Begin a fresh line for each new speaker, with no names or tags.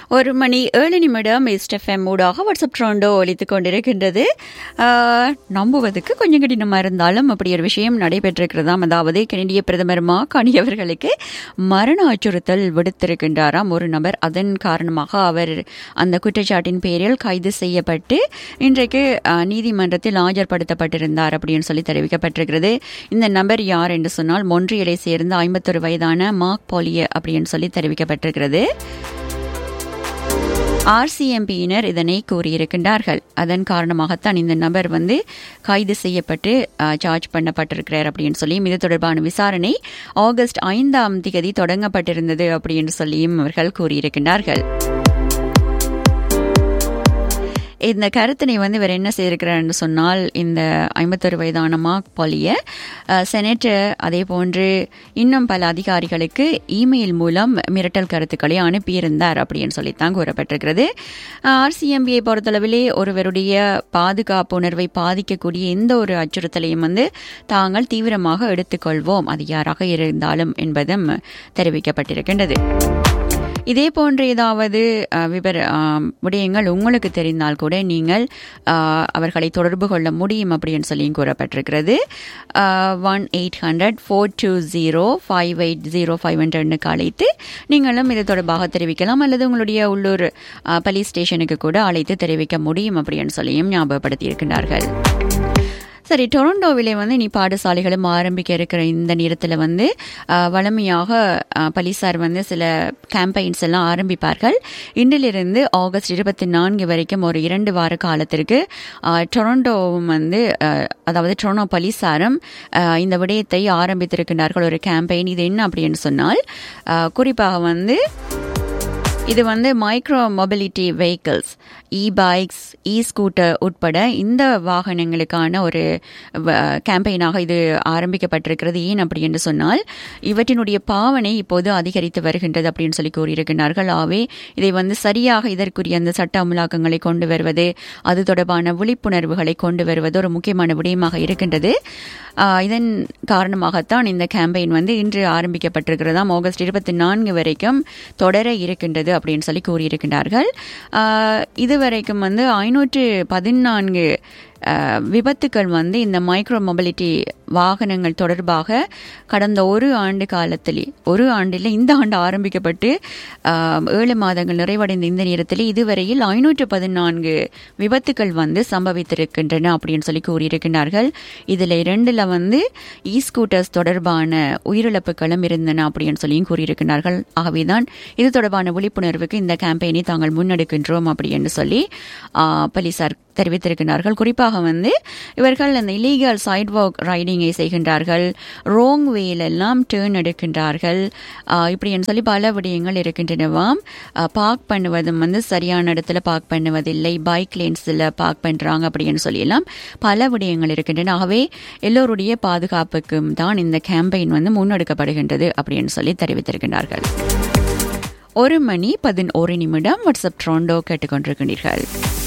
ஒரு மணி ஏழு நிமிடம் எஸ்டெஃப்எம் ஊடாக வாட்ஸ்அப் ட்ரோண்டோ ஒலித்துக் கொண்டிருக்கின்றது ஆஹ், நம்புவதற்கு கொஞ்சம் கடினமாக இருந்தாலும் அப்படி ஒரு விஷயம் நடைபெற்றிருக்கிறதாம் அதாவது கனடிய பிரதமர் மாகாணி அவர்களுக்கு மரண அச்சுறுத்தல் விடுத்திருக்கின்றாராம் ஒரு நபர் அதன் காரணமாக அவர் அந்த குற்றச்சாட்டின் பேரில் கைது செய்யப்பட்டு இன்றைக்கு ஆஹ், நீதிமன்றத்தில் ஆஜர்படுத்தப்பட்டிருந்தார் அப்படின்னு சொல்லி தெரிவிக்கப்பட்டிருக்கிறது இந்த நபர் யார் என்று சொன்னால் மொன்றியலை சேர்ந்த ஐம்பத்தொரு வயதான மார்க் பாலிய அப்படின்னு சொல்லி தெரிவிக்கப்பட்டிருக்கிறது ஆர்சிஎம்பியினர் இதனை கூறியிருக்கின்றார்கள் அதன் காரணமாகத்தான் இந்த நபர் வந்து கைது செய்யப்பட்டு சார்ஜ் பண்ணப்பட்டிருக்கிறார் அப்படின்னு சொல்லியும் இது தொடர்பான விசாரணை ஆகஸ்ட் ஐந்தாம் தேதி தொடங்கப்பட்டிருந்தது அப்படின்னு சொல்லியும் அவர்கள் கூறியிருக்கின்றார்கள் இந்த கருத்தினை வந்து இவர் என்ன செய்திருக்கிறார்னு சொன்னால் இந்த ஐம்பத்தொரு வயதான மார்க் பாலிய செனட்டர் அதே போன்று இன்னும் பல அதிகாரிகளுக்கு இமெயில் மூலம் மிரட்டல் கருத்துக்களை அனுப்பியிருந்தார் அப்படின்னு சொல்லித்தான் கூறப்பட்டிருக்கிறது ஆர்சிஎம்பியை பொறுத்தளவிலே ஒருவருடைய பாதுகாப்பு உணர்வை பாதிக்கக்கூடிய எந்த ஒரு அச்சுறுத்தலையும் வந்து தாங்கள் தீவிரமாக எடுத்துக்கொள்வோம் அது யாராக இருந்தாலும் என்பதும் தெரிவிக்கப்பட்டிருக்கின்றது இதே போன்ற ஏதாவது அஹ், விவர ஆம், விடயங்கள் உங்களுக்கு தெரிந்தால் கூட நீங்கள் அஹ், அவர்களை தொடர்பு கொள்ள முடியும் அப்படின்னு சொல்லியும் கூறப்பட்டிருக்கிறது one eight hundred four two zero five eight zero five ஹண்ட்ரட்னுக்கு அழைத்து நீங்களும் இது தொடர்பாக தெரிவிக்கலாம் அல்லது உங்களுடைய உள்ளூர் போலீஸ் ஸ்டேஷனுக்கு கூட அழைத்து தெரிவிக்க முடியும் அப்படின்னு சொல்லியும் ஞாபகப்படுத்தியிருக்கிறார்கள் சரி டொரண்டோவிலே வந்து நீ பாடசாலைகளும் ஆரம்பிக்க இருக்கிற இந்த நேரத்தில் வந்து அஹ், வழமையாக அஹ், போலீசார் வந்து சில கேம்பெயின்ஸ் எல்லாம் ஆரம்பிப்பார்கள் இன்றிலிருந்து ஆகஸ்ட் இருபத்தி நான்கு வரைக்கும் ஒரு இரண்டு வார காலத்திற்கு அஹ், டொரண்டோவும் வந்து அஹ், அதாவது டொரண்டோ போலீசாரும் அஹ், இந்த விடயத்தை ஆரம்பித்திருக்கின்றார்கள் ஒரு கேம்பெயின் இது என்ன அப்படின்னு சொன்னால் அஹ், குறிப்பாக வந்து இது வந்து micro mobility vehicles e bikes e scooter உட்பட இந்த வாகனங்களுக்கான ஒரு கேம்பெயினாக இது ஆரம்பிக்கப்பட்டிருக்கிறது ஏன் அப்படி என்று சொன்னால் இவற்றினுடைய பாவனை இப்போது அதிகரித்து வருகின்றது அப்படின்னு சொல்லி கூறியிருக்கிறார்கள் ஆகவே இதை வந்து சரியாக இதற்குரிய அந்த சட்ட அமலாக்கங்களை கொண்டு வருவது அது தொடர்பான விழிப்புணர்வுகளை கொண்டு வருவது ஒரு முக்கியமான விடயமாக இருக்கின்றது ஆஹ் இதன் காரணமாகத்தான் இந்த கேம்பெயின் வந்து இன்று ஆரம்பிக்கப்பட்டிருக்கிறதாம் ஆகஸ்ட் இருபத்தி நான்கு வரைக்கும் தொடர இருக்கின்றது அப்படின்னு சொல்லி கூறியிருக்கின்றார்கள் ஆஹ் இதுவரைக்கும் வந்து ஐநூற்று பதினான்கு ஆஹ் விபத்துக்கள் வந்து இந்த மைக்ரோ மொபிலிட்டி வாகனங்கள் தொடர்பாக கடந்த ஒரு ஆண்டு காலத்திலே ஒரு ஆண்டில் இந்த ஆண்டு ஆரம்பிக்கப்பட்டு ஆஹ் ஏழு மாதங்கள் நிறைவடைந்த இந்த நேரத்தில் இதுவரையில் ஐநூற்று பதினான்கு விபத்துக்கள் வந்து சம்பவித்திருக்கின்றன அப்படின்னு சொல்லி கூறியிருக்கிறார்கள் இதில் இரண்டுல வந்து இ ஸ்கூட்டர்ஸ் தொடர்பான உயிரிழப்புகளும் இருந்தன அப்படின்னு சொல்லியும் கூறியிருக்கிறார்கள் ஆகவேதான் இது தொடர்பான விழிப்புணர்வுக்கு இந்த கேம்பெயினை தாங்கள் முன்னெடுக்கின்றோம் அப்படின்னு சொல்லி ஆஹ் போலீசார் தெரிவித்திருக்கிறார்கள் குறிப்பாக வந்து இவர்கள் அந்த இல்லீகல் சைட் வாக் ரைடிங்கை செய்கின்றார்கள் ரோங் வேலெல்லாம் டேர்ன் எடுக்கின்றார்கள் ஆஹ் இப்படின்னு சொல்லி பல விடயங்கள் இருக்கின்றனவாம் பார்க் பண்ணுவதும் வந்து சரியான இடத்துல பார்க் பண்ணுவதில்லை பைக் லேன்ஸில் பார்க் பண்ணுறாங்க அப்படின்னு சொல்லியெல்லாம் பல விடயங்கள் இருக்கின்றன ஆகவே எல்லோருடைய பாதுகாப்புக்கும் தான் இந்த கேம்பெயின் வந்து முன்னெடுக்கப்படுகின்றது அப்படின்னு சொல்லி தெரிவித்திருக்கின்றார்கள் ஒரு மணி பதினோரு நிமிடம் வாட்ஸ்அப் ட்ரோண்டோ கேட்டுக்கொண்டிருக்கிறீர்கள்